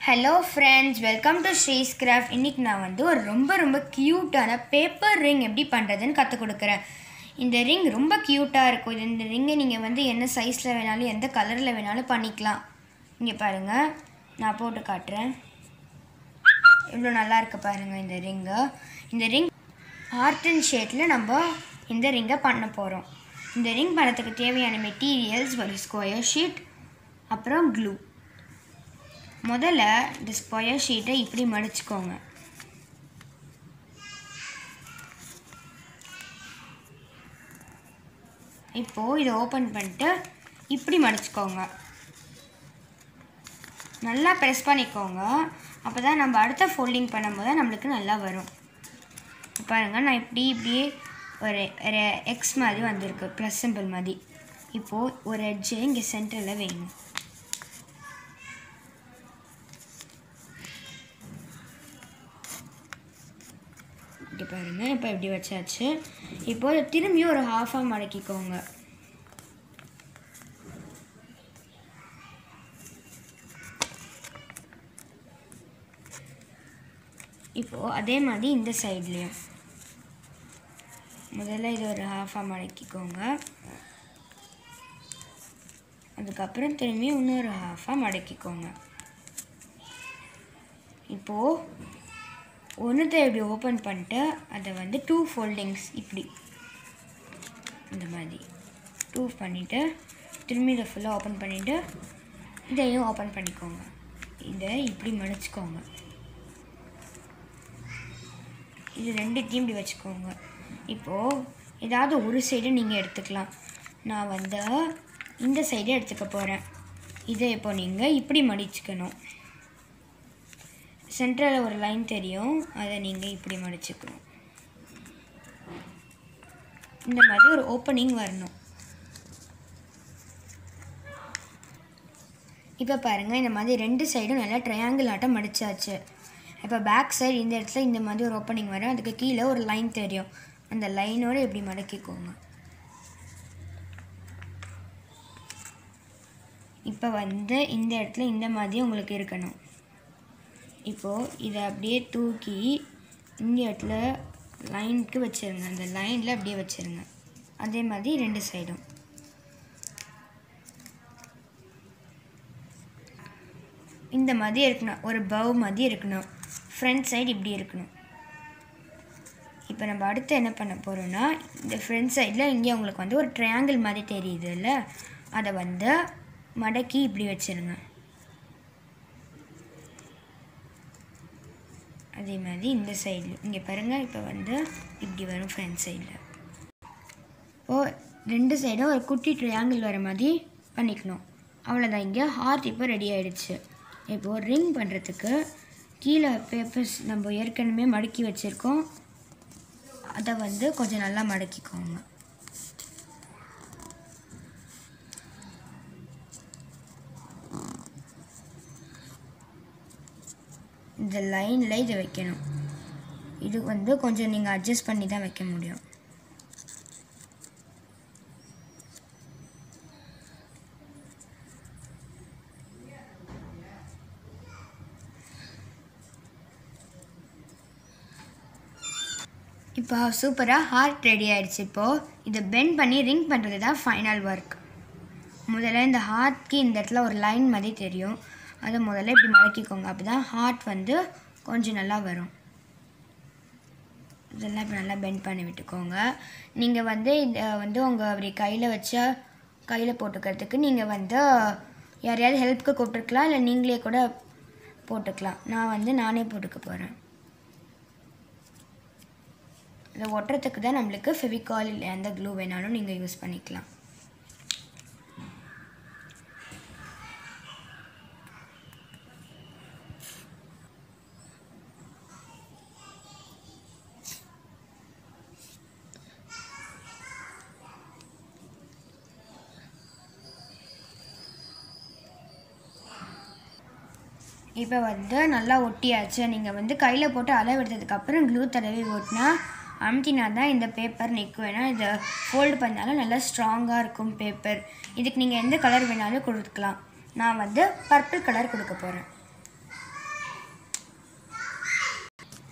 hello friends welcome to Sri's craft இன்றைக்கி நான் வந்து ஒரு ரொம்ப ரொம்ப க்யூட்டான பேப்பர் ரிங் எப்படி பண்ணுறதுன்னு கற்றுக் கொடுக்குறேன் இந்த ரிங் ரொம்ப க்யூட்டாக இருக்கும் இது இந்த ரிங்கை நீங்கள் வந்து என்ன சைஸில் வேணாலும் எந்த கலரில் வேணாலும் பண்ணிக்கலாம் இங்கே பாருங்கள் நான் போட்டு காட்டுறேன் இவ்வளோ நல்லா இருக்கு பாருங்கள் இந்த ரிங்கு இந்த ரிங் ஆர்ட் அண்ட் ஷேட்டில் நம்ம இந்த ரிங்கை பண்ண போகிறோம் இந்த ரிங் பண்ணதுக்கு தேவையான மெட்டீரியல்ஸ் ஒரு ஸ்கொயர் ஷீட் அப்புறம் க்ளூ முதல்ல இந்த ஸ்கொயர் ஷீட்டை இப்படி மடிச்சுக்கோங்க இப்போது இதை ஓப்பன் பண்ணிட்டு இப்படி மடிச்சுக்கோங்க நல்லா ப்ரெஸ் பண்ணிக்கோங்க அப்போ தான் நம்ம அடுத்த ஃபோல்டிங் பண்ணும்போது நம்மளுக்கு நல்லா வரும் பாருங்கள் நான் இப்படி இப்படியே ஒரு ஒரு எக்ஸ் மாதிரி வந்திருக்கு ப்ளஸ் சிம்பிள் மாதிரி இப்போது ஒரு எட்ஜு இங்கே சென்டரில் வைங்க இப்படி பாருங்கள் இப்போ இப்படி வச்சாச்சு இப்போ திரும்பியும் ஒரு ஹாஃபாக மடக்கிக்கோங்க இப்போது அதே மாதிரி இந்த சைட்லேயும் முதல்ல இது ஒரு ஹாஃபாக மடக்கிக்கோங்க அதுக்கப்புறம் திரும்பி இன்னொரு ஹாஃபாக மடக்கிக்கோங்க இப்போது ஒன்றுத்தை இப்படி ஓப்பன் பண்ணிட்டு அதை வந்து டூ ஃபோல்டிங்ஸ் இப்படி இந்த மாதிரி டூ பண்ணிவிட்டு திரும்பி இதை ஃபுல்லாக ஓப்பன் பண்ணிவிட்டு இதையும் ஓப்பன் பண்ணிக்கோங்க இதை இப்படி மடிச்சுக்கோங்க இது ரெண்டுத்தையும் இப்படி வச்சுக்கோங்க இப்போது ஏதாவது ஒரு சைடு நீங்கள் எடுத்துக்கலாம் நான் வந்து இந்த சைடே எடுத்துக்க போகிறேன் இதை இப்போ நீங்கள் இப்படி மடிச்சுக்கணும் சென்டரில் ஒரு லைன் தெரியும் அதை நீங்கள் இப்படி மடிச்சுக்கணும் இந்த மாதிரி ஒரு ஓப்பனிங் வரணும் இப்போ பாருங்கள் இந்த மாதிரி ரெண்டு சைடும் நல்லா ட்ரையாங்கிள் ஆட்டம் மடிச்சாச்சு இப்போ பேக் சைடு இந்த இடத்துல இந்த மாதிரி ஒரு ஓப்பனிங் வரும் அதுக்கு கீழே ஒரு லைன் தெரியும் அந்த லைனோடு இப்படி மடக்கிக்கோங்க இப்போ வந்து இந்த இடத்துல இந்த மாதிரி உங்களுக்கு இருக்கணும் இப்போது இதை அப்படியே தூக்கி இந்த இடத்துல லைனுக்கு வச்சுருங்க அந்த லைனில் அப்படியே வச்சுருங்க அதே மாதிரி ரெண்டு சைடும் இந்த மாதிரி இருக்கணும் ஒரு பவ் மாதிரி இருக்கணும் ஃப்ரண்ட் சைடு இப்படி இருக்கணும் இப்போ நம்ம அடுத்து என்ன பண்ண போகிறோம்னா இந்த ஃப்ரண்ட் சைடில் இங்கே உங்களுக்கு வந்து ஒரு ட்ரையாங்கிள் மாதிரி தெரியுதுல்ல அதை வந்து மடக்கி இப்படி வச்சுருங்க அதே மாதிரி இந்த சைடில் இங்கே பாருங்கள் இப்போ வந்து இப்படி வரும் ஃப்ரண்ட் சைடில் இப்போது ரெண்டு சைடும் ஒரு குட்டி ட்ரையாங்கிள் வர மாதிரி பண்ணிக்கணும் அவ்வளோதான் இங்கே ஹார்ட் இப்போ ரெடி ஆகிடுச்சு இப்போது ரிங் பண்ணுறதுக்கு கீழே பேப்பர்ஸ் நம்ம ஏற்கனவே மடக்கி வச்சுருக்கோம் அதை வந்து கொஞ்சம் நல்லா மடக்கிக்கோங்க இந்த லைனில் இதை வைக்கணும் இது வந்து கொஞ்சம் நீங்கள் அட்ஜஸ்ட் பண்ணி தான் வைக்க முடியும் இப்போ சூப்பராக ஹார்ட் ரெடி ஆயிடுச்சு இப்போது இதை பெண்ட் பண்ணி ரிங் பண்ணுறது தான் ஃபைனல் ஒர்க் முதல்ல இந்த ஹார்ட்க்கு இந்த இடத்துல ஒரு லைன் மாதிரி தெரியும் அதை முதல்ல இப்படி மடக்கிக்கோங்க அப்போ தான் ஹார்ட் வந்து கொஞ்சம் நல்லா வரும் இதெல்லாம் இப்போ நல்லா பெண்ட் பண்ணி விட்டுக்கோங்க நீங்கள் வந்து இதை வந்து உங்கள் அப்படி கையில் வச்சா கையில் போட்டுக்கிறதுக்கு நீங்கள் வந்து யாரையாவது ஹெல்ப்புக்கு கூப்பிட்டுருக்கலாம் இல்லை நீங்களே கூட போட்டுக்கலாம் நான் வந்து நானே போட்டுக்க போகிறேன் இதை ஒட்டுறதுக்கு தான் நம்மளுக்கு ஃபெவிகால் இல்லை எந்த க்ளூ வேணாலும் நீங்கள் யூஸ் பண்ணிக்கலாம் இப்போ வந்து நல்லா ஒட்டியாச்சு நீங்கள் வந்து கையில் போட்டு அளவு எடுத்ததுக்கப்புறம் க்ளூ தடவி ஓட்டினா அமுத்தினா தான் இந்த பேப்பர் நிற்கும் ஏன்னா இதை ஃபோல்டு பண்ணாலும் நல்லா ஸ்ட்ராங்காக இருக்கும் பேப்பர் இதுக்கு நீங்கள் எந்த கலர் வேணாலும் கொடுக்கலாம் நான் வந்து பர்பிள் கலர் கொடுக்க போகிறேன்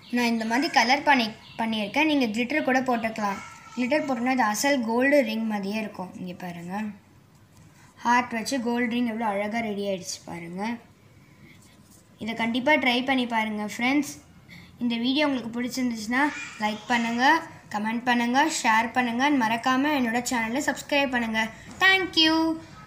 நான் இந்த மாதிரி கலர் பண்ணி பண்ணியிருக்கேன் நீங்கள் கிளிட்டர் கூட போட்டுக்கலாம் கிளிட்டர் போட்டோன்னா இது அசல் கோல்டு ரிங் மாதிரியே இருக்கும் இங்கே பாருங்கள் ஹார்ட் வச்சு கோல்டு ரிங் எவ்வளோ அழகாக ரெடி ஆயிடுச்சு பாருங்கள் இதை கண்டிப்பாக ட்ரை பண்ணி பாருங்கள் ஃப்ரெண்ட்ஸ் இந்த வீடியோ உங்களுக்கு பிடிச்சிருந்துச்சுன்னா லைக் பண்ணுங்கள் கமெண்ட் பண்ணுங்கள் ஷேர் பண்ணுங்கள் மறக்காமல் என்னோட சேனலை சப்ஸ்கிரைப் பண்ணுங்கள் தேங்க்யூ